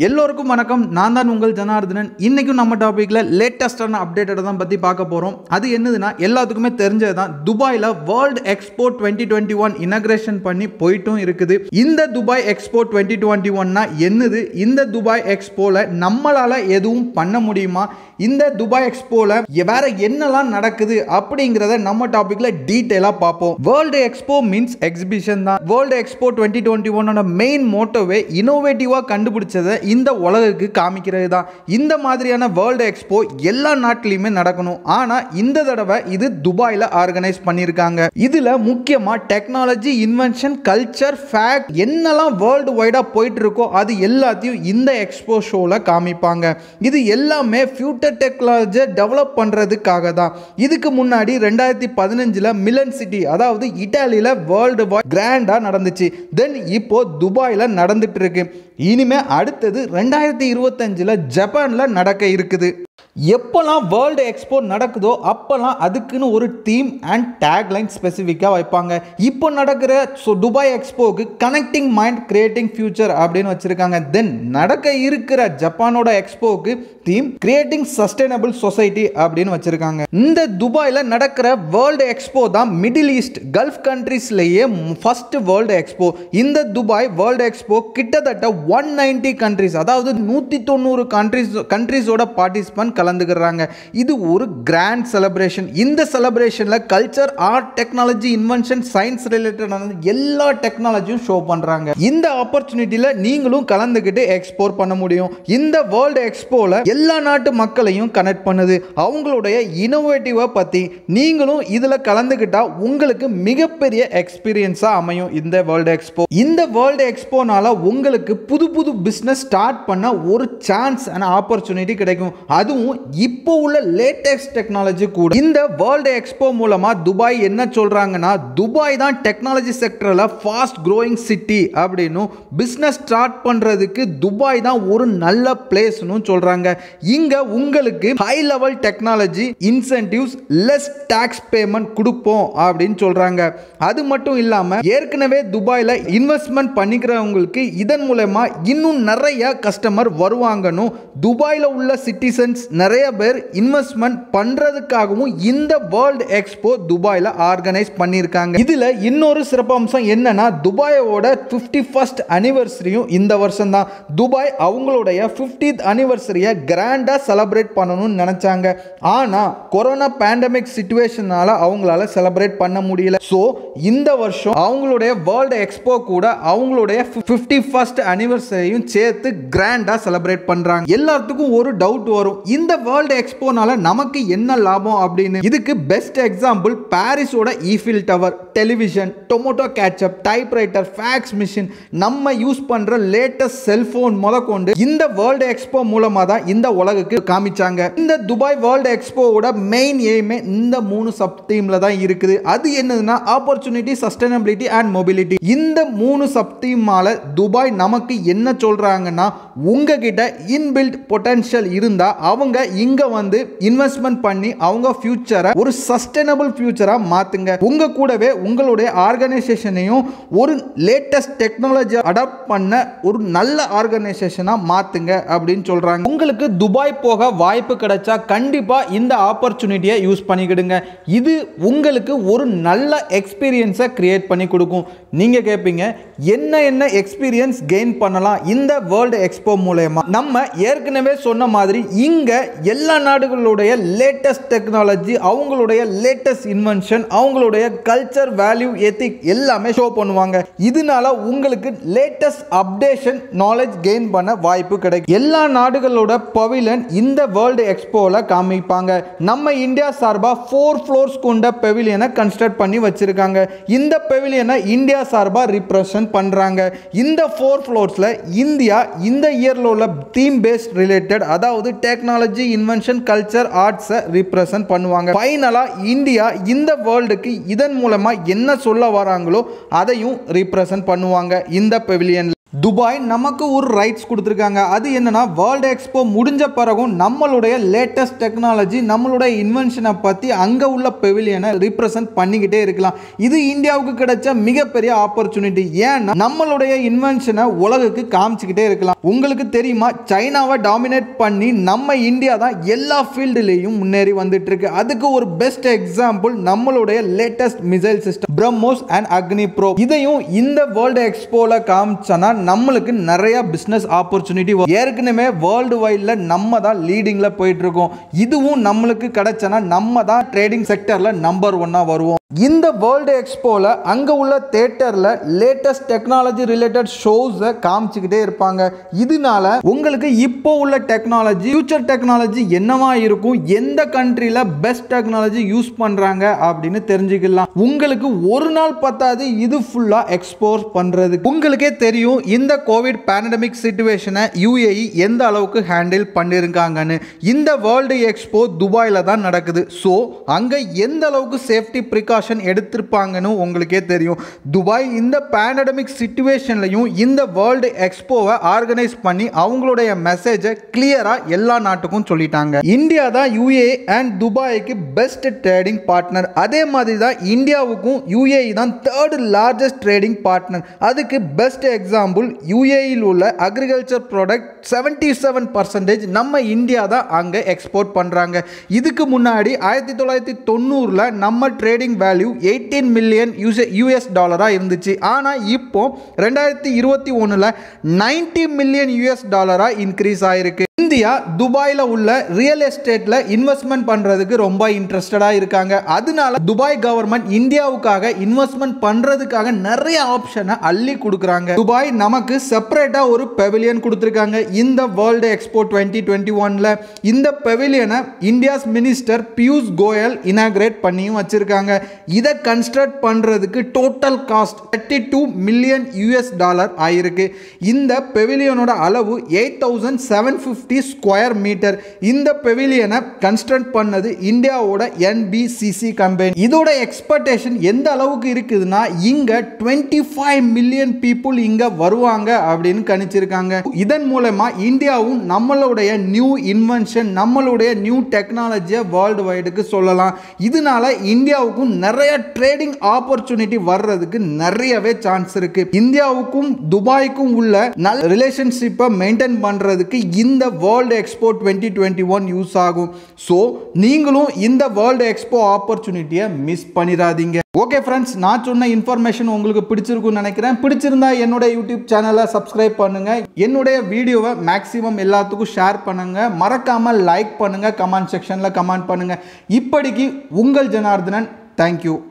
எல்லோருக்கும் வணக்கம் நான் தான் உங்கள் ஜனார்தனன் இன்றைக்கும் நம்ம டாப்பிக்கில் லேட்டஸ்டான அப்டேட்டை தான் பற்றி பார்க்க போகிறோம் அது என்னதுன்னா எல்லாத்துக்குமே தெரிஞ்சது தான் துபாயில் world expo twenty twenty one inauguration பண்ணி போயிட்டும் இருக்குது இந்த துபாய் எக்ஸ்போ டுவெண்ட்டி டுவெண்ட்டி ஒன்னா என்னது இந்த துபாய் எக்ஸ்போவில் நம்மளால் எதுவும் பண்ண முடியுமா இந்த துபாய் எக்ஸ்போவில் வேற என்னெல்லாம் நடக்குது அப்படிங்கிறத நம்ம டாப்பிக்கில் டீட்டெயிலாக பார்ப்போம் வேர்ல்டு எக்ஸ்போ மீன்ஸ் எக்ஸிபிஷன் தான் வேர்ல்டு எக்ஸ்போ டுவெண்ட்டி டுவெண்ட்டி ஒன்னோட மெயின் மோட்டோவே இனோவேட்டிவாக கண்டுபிடிச்சதை இந்த உலகுக்கு காமிக்கிறது தான் இந்த மாதிரியான வேர்ல்டு எக்ஸ்போ எல்லா நாட்டிலையுமே நடக்கணும் ஆனால் இந்த தடவை இது துபாயில் ஆர்கனைஸ் பண்ணியிருக்காங்க இதில் முக்கியமாக டெக்னாலஜி இன்வென்ஷன் கல்ச்சர் ஃபேக்ட் என்னெல்லாம் வேர்ல்டு வைடாக போயிட்டு இருக்கோ அது எல்லாத்தையும் இந்த எக்ஸ்போ ஷோவில் காமிப்பாங்க இது எல்லாமே ஃபியூட்டர் டெக்னாலஜியை டெவலப் பண்ணுறதுக்காக தான் இதுக்கு முன்னாடி ரெண்டாயிரத்தி பதினஞ்சில் மிலன் சிட்டி அதாவது இட்டாலியில் வேர்ல்டு வைட் கிராண்டாக நடந்துச்சு தென் இப்போ துபாயில் நடந்துட்டு இருக்கு இனிமே அடுத்தது ரெண்டாயிரத்தி இருபத்தஞ்சில் ஜப்பானில் நடக்க இருக்குது எப்போல்லாம் வேர்ல்டு எக்ஸ்போ நடக்குதோ அப்போல்லாம் அதுக்குன்னு ஒரு தீம் அண்ட் டேக்லைன் ஸ்பெசிஃபிக்காக வைப்பாங்க இப்போ நடக்கிற ஸோ துபாய் எக்ஸ்போவுக்கு கனெக்டிங் மைண்ட் கிரியேட்டிங் ஃபியூச்சர் அப்படின்னு வச்சுருக்காங்க தென் நடக்க இருக்கிற ஜப்பானோட எக்ஸ்போவுக்கு தீம் கிரியேட்டிங் சஸ்டைனபிள் சொசைட்டி அப்படின்னு வச்சுருக்காங்க இந்த துபாயில் நடக்கிற வேர்ல்டு எக்ஸ்போ தான் மிடில் ஈஸ்ட் கல்ஃப் கண்ட்ரீஸ்லேயே ஃபர்ஸ்ட் வேர்ல்டு எக்ஸ்போ இந்த துபாய் வேர்ல்டு எக்ஸ்போ கிட்டத்தட்ட ஒன் நைன்டி கண்ட்ரிஸ் அதாவது நூற்றி தொண்ணூறு கண்ட்ரிஸ் கண்ட்ரிஸோட பார்ட்டிசிபென்ட் கலந்துக்கிறாங்க இது ஒரு கிராண்ட் செலிப்ரேஷன் இந்த செலிப்ரேஷனில் culture art technology invention science ரிலேட்டடான எல்லா டெக்னாலஜியும் ஷோ பண்ணுறாங்க இந்த ஆப்பர்ச்சுனிட்டியில் நீங்களும் கலந்துக்கிட்டு எக்ஸ்போர்ட் பண்ண முடியும் இந்த வேர்ல்டு எக்ஸ்போவில் எல்லா நாட்டு மக்களையும் கனெக்ட் பண்ணுது அவங்களுடைய இனோவேட்டிவை பற்றி நீங்களும் இதில் கலந்துக்கிட்டா உங்களுக்கு மிகப்பெரிய எக்ஸ்பீரியன்ஸாக அமையும் இந்த வேர்ல்டு எக்ஸ்போ இந்த வேர்ல்டு எக்ஸ்போனால உங்களுக்கு புது புது பிஸ்னஸ் ஸ்டார்ட் பண்ண ஒரு சான்ஸ் அண்ட் ஆப்பர்ச்சுனிட்டி கிடைக்கும் அதுவும் இப்போ உள்ள லேட்டஸ்ட் டெக்னாலஜி கூட இந்த வேர்ல்டு எக்ஸ்போ மூலமாக துபாய் என்ன சொல்கிறாங்கன்னா துபாய் தான் டெக்னாலஜி செக்டரில் ஃபாஸ்ட் க்ரோயிங் சிட்டி அப்படின்னு பிஸ்னஸ் ஸ்டார்ட் பண்ணுறதுக்கு துபாய் தான் ஒரு நல்ல பிளேஸ்னு சொல்கிறாங்க இங்கே உங்களுக்கு high level technology incentives less tax payment கொடுப்போம் அப்படின்னு சொல்கிறாங்க அது மட்டும் இல்லாமல் ஏற்கனவே துபாயில் இன்வெஸ்ட்மெண்ட் பண்ணிக்கிறவங்களுக்கு இதன் மூலயமா இன்னும் நிறைய கஸ்டமர் வருவாங்கன்னு துபாயில் உள்ள சிட்டிசன்ஸ் நிறைய பேர் இன்வெஸ்ட்மெண்ட் பண்ணுறதுக்காகவும் இந்த வேர்ல்டு எக்ஸ்போ துபாயில் ஆர்கனைஸ் பண்ணியிருக்காங்க இதில் இன்னொரு சிறப்பம்சம் என்னன்னா துபாயோட ஃபிஃப்டி ஃபர்ஸ்ட் அனிவர்சரியும் இந்த வருஷம் தான் துபாய் அவங்களுடைய ஃபிஃப்டித் அனிவர்சரியை கிராண்டாக செலிப்ரேட் பண்ணணும்னு நினச்சாங்க ஆனால் கொரோனா பேண்டமிக் சுச்சுவேஷனால அவங்களால செலிப்ரேட் பண்ண முடியல ஸோ இந்த வருஷம் அவங்களுடைய வேர்ல்டு எக்ஸ்போ கூட அவங்களுடைய ஃபிஃப்டி ஃபர்ஸ்ட் அனிவர்சரியும் சேர்த்து கிராண்டாக செலிப்ரேட் பண்ணுறாங்க எல்லாத்துக்கும் ஒரு டவுட் வரும் இந்த வேர்ல்டு எக்ஸ்போனால நமக்கு என்ன லாபம் அப்படின்னு இதுக்கு பெஸ்ட் எக்ஸாம்பிள் பாரிஸோட Eiffel tower television tomato ketchup typewriter fax machine நம்ம யூஸ் பண்ணுற லேட்டஸ்ட் செல்ஃபோன் முதற்கொண்டு இந்த வேர்ல்டு எக்ஸ்போ மூலமாக தான் இந்த உலகுக்கு காமிச்சாங்க இந்த துபாய் வேர்ல்டு எக்ஸ்போவோட மெயின் எய்மே இந்த மூணு சப் தீமில் தான் இருக்குது அது என்னதுன்னா ஆப்பர்ச்சுனிட்டி சஸ்டைனபிலிட்டி அண்ட் மொபிலிட்டி இந்த மூணு சப் தீமால துபாய் நமக்கு என்ன சொல்கிறாங்கன்னா உங்ககிட்ட இன்பில்ட் பொட்டன்ஷியல் இருந்தால் அவங்க இங்கே வந்து இன்வெஸ்ட்மெண்ட் பண்ணி அவங்க ஃபியூச்சரை ஒரு சஸ்டைனபிள் ஃபியூச்சராக மாற்றுங்க உங்கள் கூடவே உங்களுடைய ஆர்கனைசேஷனையும் ஒரு லேட்டஸ்ட் டெக்னாலஜி அடாப்ட் பண்ண ஒரு நல்ல ஆர்கனைசேஷனாக மாற்றுங்க அப்படின்னு சொல்கிறாங்க உங்களுக்கு துபாய் போக வாய்ப்பு கிடைச்சா கண்டிப்பாக இந்த ஆப்பர்ச்சுனிட்டியை யூஸ் பண்ணிக்கிடுங்க இது உங்களுக்கு ஒரு நல்ல எக்ஸ்பீரியன்ஸை கிரியேட் பண்ணி கொடுக்கும் நீங்கள் கேட்பீங்க என்ன என்ன எக்ஸ்பீரியன்ஸ் கெயின் பண்ணலாம் இந்த வேர்ல்டு எக்ஸ்போ மூலயமா நம்ம ஏற்கனவே சொன்ன மாதிரி இங்கே எல்லா நாடுகளுடைய லேட்டஸ்ட் டெக்னாலஜி அவங்களுடைய லேட்டஸ்ட் இன்வென்ஷன் அவங்களுடைய கல்ச்சர் வேல்யூ எத்திக் எல்லாமே ஷோ பண்ணுவாங்க இதனால உங்களுக்கு லேட்டஸ்ட் அப்டேஷன் நாலேஜ் கெயின் பண்ண வாய்ப்பு கிடைக்கும் எல்லா நாடுகளோட பவிலன் இந்த வேர்ல்டு எக்ஸ்போவில் காமிப்பாங்க நம்ம இந்தியா சார்பாக ஃபோர் ஃப்ளோர்ஸ் கொண்ட பெவிலியனை கன்ஸ்ட்ரக்ட் பண்ணி வச்சிருக்காங்க இந்த பெவிலியனை இந்தியா சார்பாக ரிப்ரசன்ட் பண்ணுறாங்க இந்த ஃபோர் ஃப்ளோர்ஸில் இந்தியா இந்த இயரில் உள்ள தீம் பேஸ்ட் ரிலேட்டட் அதாவது டெக்னாலஜி இன்வென்ஷன் கல்ச்சர் ஆர்ட்ஸை ரிப்ரசன்ட் பண்ணுவாங்க ஃபைனலாக இந்தியா இந்த வேர்ல்டுக்கு இதன் மூலமாக என்ன சொல்ல வராங்களோ அதையும் ரிப்ரசன்ட் பண்ணுவாங்க இந்த பெவிலியனில் துபாய் நமக்கு ஒரு ரைட்ஸ் கொடுத்துருக்காங்க அது என்னன்னா வேர்ல்டு எக்ஸ்போ முடிஞ்ச பிறகும் நம்மளுடைய லேட்டஸ்ட் டெக்னாலஜி நம்மளுடைய இன்வென்ஷனை பற்றி அங்கே உள்ள பெவிலியனை ரிப்ரசன்ட் பண்ணிக்கிட்டே இருக்கலாம் இது இந்தியாவுக்கு கிடைச்ச மிகப்பெரிய ஆப்பர்ச்சுனிட்டி ஏன்னா நம்மளுடைய இன்வென்ஷனை உலகுக்கு காமிச்சிக்கிட்டே இருக்கலாம் உங்களுக்கு தெரியுமா சைனாவை டாமினேட் பண்ணி நம்ம இந்தியா தான் எல்லா ஃபீல்டுலேயும் முன்னேறி வந்துட்டு இருக்கு அதுக்கு ஒரு பெஸ்ட் எக்ஸாம்பிள் நம்மளுடைய latest missile system Brahmos and Agni pro இதையும் இந்த வேர்ல்டு எக்ஸ்போல காமிச்சோன்னா நம்மளுக்கு நிறைய பிஸ்னஸ் ஆப்பர்ச்சுனிட்டி ஏற்கனவே வேர்ல்டு வைடில் நம்ம தான் லீடிங்கில் போயிட்டு இருக்கோம் இதுவும் நம்மளுக்கு கிடைச்சனா நம்ம தான் ட்ரேடிங் செக்டரில் நம்பர் ஒன்னாக வருவோம் இந்த வேர்ல்டு எக்ஸ்போவில் அங்கே உள்ள தேட்டரில் லேட்டஸ்ட் டெக்னாலஜி ரிலேட்டட் ஷோஸை காமிச்சிக்கிட்டே இருப்பாங்க இதனால உங்களுக்கு இப்போ உள்ள டெக்னாலஜி ஃபியூச்சர் டெக்னாலஜி என்னவா இருக்கும் எந்த கண்ட்ரியில் பெஸ்ட் டெக்னாலஜி யூஸ் பண்ணுறாங்க அப்படின்னு தெரிஞ்சுக்கலாம் உங்களுக்கு ஒரு நாள் பத்தாது இது ஃபுல்லாக எக்ஸ்போஸ் பண்ணுறதுக்கு உங்களுக்கே தெரியும் இந்த கோவிட் பேண்டமிக் சுச்சுவேஷனை யூஏஇ எந்த அளவுக்கு ஹேண்டில் பண்ணியிருக்காங்கன்னு இந்த வேர்ல்டு எக்ஸ்போ துபாயில் தான் நடக்குது ஸோ அங்கே எந்த அளவுக்கு சேஃப்டி ப்ரிகாஷன் எடுத்திருப்பாங்கன்னு உங்களுக்கே தெரியும் துபாய் இந்த பேண்டமிக் சுச்சுவேஷன்லையும் இந்த வேர்ல்டு எக்ஸ்போவை ஆர்கனைஸ் பண்ணி அவங்களுடைய மெசேஜை கிளியராக எல்லா நாட்டுக்கும் சொல்லிட்டாங்க இந்தியா தான் யூஏ அண்ட் துபாய்க்கு பெஸ்ட் ட்ரேடிங் பார்ட்னர் அதே மாதிரி தான் இந்தியாவுக்கும் யூஏஇ தான் தேர்ட் லார்ஜஸ்ட் ட்ரேடிங் பார்ட்னர் அதுக்கு பெஸ்ட் எக்ஸாம்பிள் யூஏஇல் உள்ள agriculture product seventy seven percentage நம்ம இந்தியா தான் அங்கே எக்ஸ்போர்ட் பண்ணுறாங்க இதுக்கு முன்னாடி ஆயிரத்தி தொள்ளாயிரத்தி தொண்ணூறில் நம்ம trading value eighteen million US US டாலராக இருந்துச்சு ஆனால் இப்போ ரெண்டாயிரத்தி இருபத்தி ஒன்றில் நைன்டி மில்லியன் யூஎஸ் டாலராக இன்க்ரீஸ் ஆயிருக்கு இந்தியா துபாயில் உள்ள ரியல் எஸ்டேட்டில் இன்வெஸ்ட்மெண்ட் பண்ணுறதுக்கு ரொம்ப இன்ட்ரெஸ்டடாக இருக்காங்க அதனால துபாய் கவர்மெண்ட் இந்தியாவுக்காக இன்வெஸ்ட்மெண்ட் பண்ணுறதுக்காக நிறைய ஆப்ஷனை அள்ளி கொடுக்குறாங்க துபாய் நமக்கு செப்பரேட்டாக ஒரு பெவிலியன் கொடுத்துருக்காங்க இந்த வேர்ல்டு எக்ஸ்போ டுவெண்ட்டி டுவெண்ட்டி ஒனில் இந்த பெவிலியனை India's minister Piyush Goyal inaugurate பண்ணியும் வச்சிருக்காங்க இதை கன்ஸ்ட்ரக்ட் பண்ணுறதுக்கு total cost thirty two million US dollar ஆயிருக்கு இந்த பெவிலியனோட அளவு eight thousand seven fifty square metre இந்த பெவிலியனை கன்ஸ்ட்ரக்ட் பண்ணது இந்தியாவோட என்பிசிசி கம்பெனி இதோட எக்ஸ்பெக்டேஷன் எந்த அளவுக்கு இருக்குதுன்னா இங்க டுவெண்ட்டி ஃபைவ் மில்லியன் பீப்புள் இங்க வருவாங்க அப்படின்னு கணிச்சிருக்காங்க இதன் மூலமா இந்தியாவும் நம்மளுடைய நியூ இன்வென்ஷன் நம்மளுடைய நியூ டெக்னாலஜியை வேர்ல்டு வைடுக்கு சொல்லலாம் இதனால இந்தியாவுக்கும் நிறைய ட்ரேடிங் ஆப்பர்ச்சுனிட்டி வர்றதுக்கு நிறையவே சான்ஸ் இருக்கு இந்தியாவுக்கும் துபாய்க்கும் உள்ள நல்ல ரிலேஷன்ஷிப்பை மெயின்டைன் பண்றதுக்கு இந்த world expo twenty twenty one use ஆகும் ஸோ நீங்களும் இந்த வேர்ல்டு எக்ஸ்போ ஆப்பர்ச்சுனிட்டியை மிஸ் பண்ணிடாதீங்க ஓகே ஃப்ரெண்ட்ஸ் நான் சொன்ன இன்ஃபர்மேஷன் உங்களுக்கு பிடிச்சிருக்குன்னு நினைக்கிறேன் பிடிச்சிருந்தா என்னோட யூடியூப் சேனலை சப்ஸ்கிரைப் பண்ணுங்க என்னுடைய வீடியோவை மேக்ஸிமம் எல்லாத்துக்கும் ஷேர் பண்ணுங்க மறக்காம லைக் பண்ணுங்க கமெண்ட் செக்ஷனில் கமெண்ட் பண்ணுங்க இப்படிக்கு உங்கள் ஜனார்தனன் தேங்க்யூ